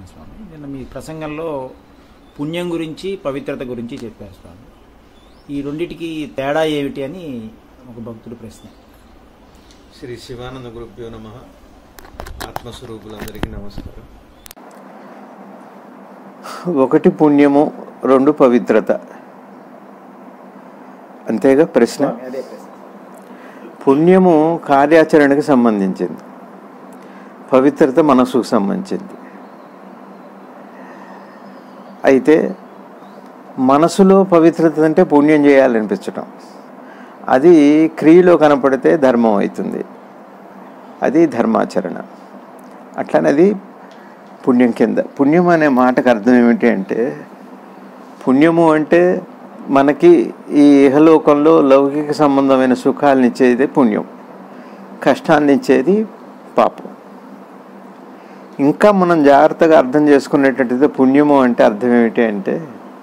స్వామి నిన్న మీ ప్రసంగంలో పుణ్యం గురించి పవిత్రత గురించి చెప్పారు స్వామి ఈ రెండిటికి తేడా ఏమిటి అని ఒక భక్తుడి ప్రశ్న శ్రీ శివానంద గురుభ్యో నమ ఆత్మస్వరూపులందరికీ నమస్కారం ఒకటి పుణ్యము రెండు పవిత్రత అంతేగా ప్రశ్న అదే ప్రశ్న పుణ్యము కార్యాచరణకు సంబంధించింది పవిత్రత మనసుకు సంబంధించింది అయితే మనసులో పవిత్రత అంటే పుణ్యం చేయాలనిపించటం అది క్రియలో కనపడితే ధర్మం అవుతుంది అది ధర్మాచరణ అట్లనే అది పుణ్యం కింద పుణ్యం అనే మాటకు అర్థం ఏమిటి అంటే పుణ్యము అంటే మనకి ఈ ఇహలోకంలో లౌకిక సంబంధమైన సుఖాలను ఇచ్చేది పుణ్యం కష్టాన్ని ఇచ్చేది పాపం ఇంకా మనం జాగ్రత్తగా అర్థం చేసుకునేటట్టయితే పుణ్యము అంటే అర్థం ఏమిటి అంటే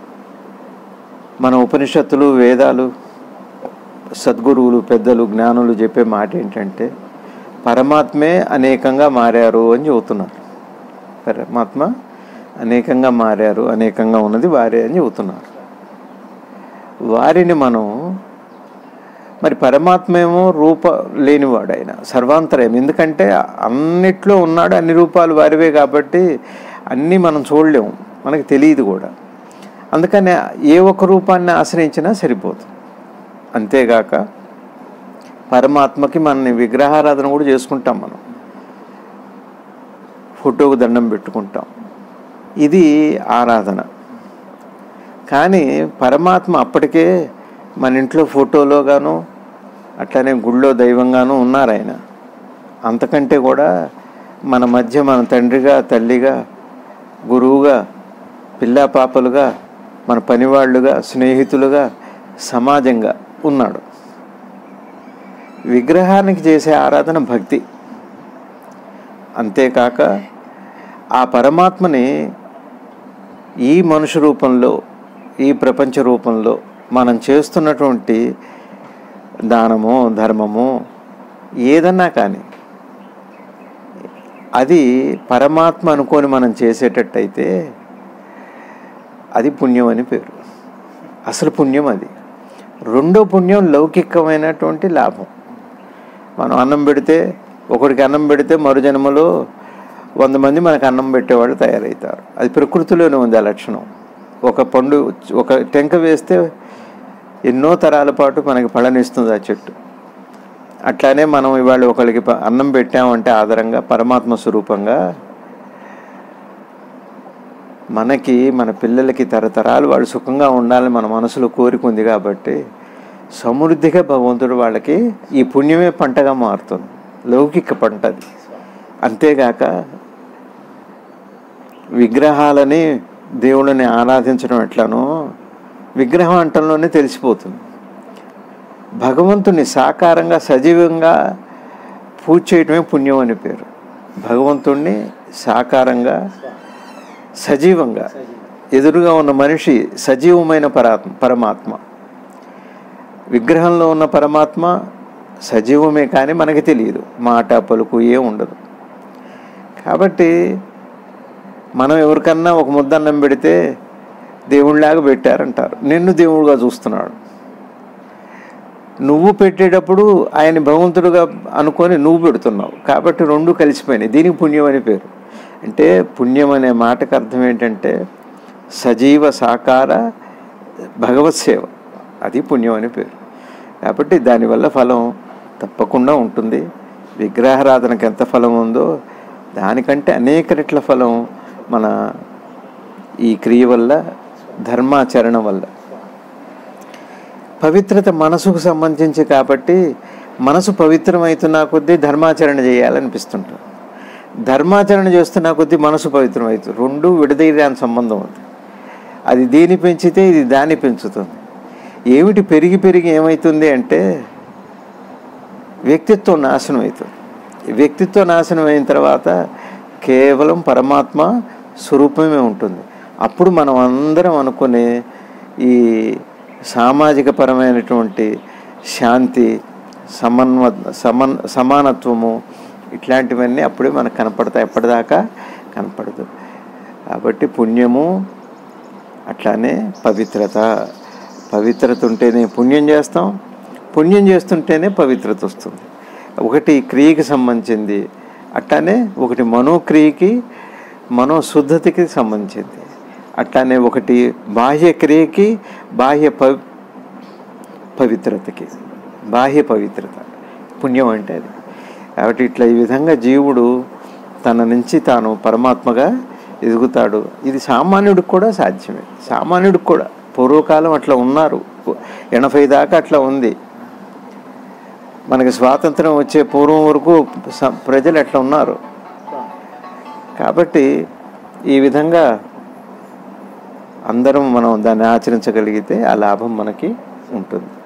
మన ఉపనిషత్తులు వేదాలు సద్గురువులు పెద్దలు జ్ఞానులు చెప్పే మాట ఏంటంటే పరమాత్మే అనేకంగా మారారు అని చెబుతున్నారు పరమాత్మ అనేకంగా మారారు అనేకంగా ఉన్నది వారే అని చెబుతున్నారు వారిని మనం మరి పరమాత్మ ఏమో రూప లేనివాడు ఆయన సర్వాంతరం ఎందుకంటే అన్నిట్లో ఉన్నాడు అన్ని రూపాలు వారివే కాబట్టి అన్నీ మనం చూడలేము మనకి తెలియదు కూడా అందుకని ఏ ఒక్క రూపాన్ని ఆశ్రయించినా సరిపోతుంది అంతేగాక పరమాత్మకి మన విగ్రహారాధన కూడా చేసుకుంటాం మనం ఫోటోకు దండం పెట్టుకుంటాం ఇది ఆరాధన కానీ పరమాత్మ అప్పటికే మన ఇంట్లో ఫోటోలో గాను అట్లనే గుళ్ళో దైవంగాను ఉన్నారు ఆయన అంతకంటే కూడా మన మధ్య మన తండ్రిగా తల్లిగా గురువుగా పిల్లా పాపలుగా మన పనివాళ్ళుగా స్నేహితులుగా సమాజంగా ఉన్నాడు విగ్రహానికి చేసే ఆరాధన భక్తి అంతేకాక ఆ పరమాత్మని ఈ మనుషు రూపంలో ఈ ప్రపంచ రూపంలో మనం చేస్తున్నటువంటి దానము ధర్మము ఏదన్నా కానీ అది పరమాత్మ అనుకొని మనం చేసేటట్టయితే అది పుణ్యం అని పేరు అసలు పుణ్యం అది రెండో పుణ్యం లౌకికమైనటువంటి లాభం మనం అన్నం పెడితే ఒకడికి అన్నం పెడితే మరు జన్మలో వంద మంది మనకు అన్నం పెట్టేవాళ్ళు తయారవుతారు అది ప్రకృతిలోనే ఉంది ఆ లక్షణం ఒక పండు ఒక టెంక వేస్తే ఎన్నో తరాల పాటు మనకి పళ్ళనిస్తుంది ఆ చెట్టు అట్లానే మనం ఇవాళ ఒకరికి ప- అన్నం పెట్టామంటే ఆధారంగా పరమాత్మ స్వరూపంగా మనకి మన పిల్లలకి తరతరాలు వాళ్ళు సుఖంగా ఉండాలని మన మనసులో కోరిక ఉంది కాబట్టి సమృద్ధిగా భగవంతుడు వాళ్ళకి ఈ పుణ్యమే పంటగా మారుతుంది లౌకిక పంట అది అంతేగాక విగ్రహాలని దేవుళ్ళని ఆరాధించడం ఎట్లానో విగ్రహం అంటంలోనే తెలిసిపోతుంది భగవంతుని సాకారంగా సజీవంగా పూజ చేయటమే పుణ్యం అని పేరు భగవంతుణ్ణి సాకారంగా సజీవంగా ఎదురుగా ఉన్న మనిషి సజీవమైన పరాత్మ పరమాత్మ విగ్రహంలో ఉన్న పరమాత్మ సజీవమే కానీ మనకి తెలియదు మాట పలుకు ఏం ఉండదు కాబట్టి మనం ఎవరికన్నా ఒక ముద్దన్నం పెడితే దేవుళ్ళలాగా పెట్టారంటారు నిన్ను దేవుడుగా చూస్తున్నాడు నువ్వు పెట్టేటప్పుడు ఆయన భగవంతుడుగా అనుకొని నువ్వు పెడుతున్నావు కాబట్టి రెండు కలిసిపోయినాయి దీనికి పుణ్యం అని పేరు అంటే పుణ్యం అనే మాటకు అర్థం ఏంటంటే సజీవ సాకార భగవత్ సేవ అది పుణ్యం అని పేరు కాబట్టి దానివల్ల ఫలం తప్పకుండా ఉంటుంది విగ్రహారాధనకు ఎంత ఫలం ఉందో దానికంటే అనేక రెట్ల ఫలం మన ఈ క్రియ వల్ల ధర్మాచరణ వల్ల పవిత్రత మనసుకు సంబంధించి కాబట్టి మనసు పవిత్రమవుతున్న కొద్దీ ధర్మాచరణ చేయాలనిపిస్తుంటాం ధర్మాచరణ చేస్తున్న కొద్దీ మనసు పవిత్రమవుతుంది రెండు విడదీయడానికి సంబంధం ఉంది అది దీన్ని పెంచితే ఇది దాన్ని పెంచుతుంది ఏమిటి పెరిగి పెరిగి ఏమవుతుంది అంటే వ్యక్తిత్వం నాశనం అవుతుంది వ్యక్తిత్వ నాశనం అయిన తర్వాత కేవలం పరమాత్మ స్వరూపమే ఉంటుంది అప్పుడు మనం అందరం అనుకునే ఈ సామాజిక పరమైనటువంటి శాంతి సమన్వ సమన్ సమానత్వము ఇట్లాంటివన్నీ అప్పుడే మనకు కనపడతాయి ఎప్పటిదాకా కనపడదు కాబట్టి పుణ్యము అట్లానే పవిత్రత పవిత్రత ఉంటేనే పుణ్యం చేస్తాం పుణ్యం చేస్తుంటేనే పవిత్రత వస్తుంది ఒకటి క్రియకి సంబంధించింది అట్లానే ఒకటి మనోక్రియకి మనోశుద్ధతకి సంబంధించింది అట్లానే ఒకటి బాహ్య క్రియకి బాహ్య పవి పవిత్రతకి బాహ్య పవిత్రత పుణ్యం అంటే అది కాబట్టి ఇట్లా ఈ విధంగా జీవుడు తన నుంచి తాను పరమాత్మగా ఎదుగుతాడు ఇది సామాన్యుడికి కూడా సాధ్యమే సామాన్యుడికి కూడా పూర్వకాలం అట్లా ఉన్నారు ఎనభై దాకా అట్లా ఉంది మనకి స్వాతంత్రం వచ్చే పూర్వం వరకు స- ప్రజలు అట్లా ఉన్నారు కాబట్టి ఈ విధంగా అందరం మనం దాన్ని ఆచరించగలిగితే ఆ లాభం మనకి ఉంటుంది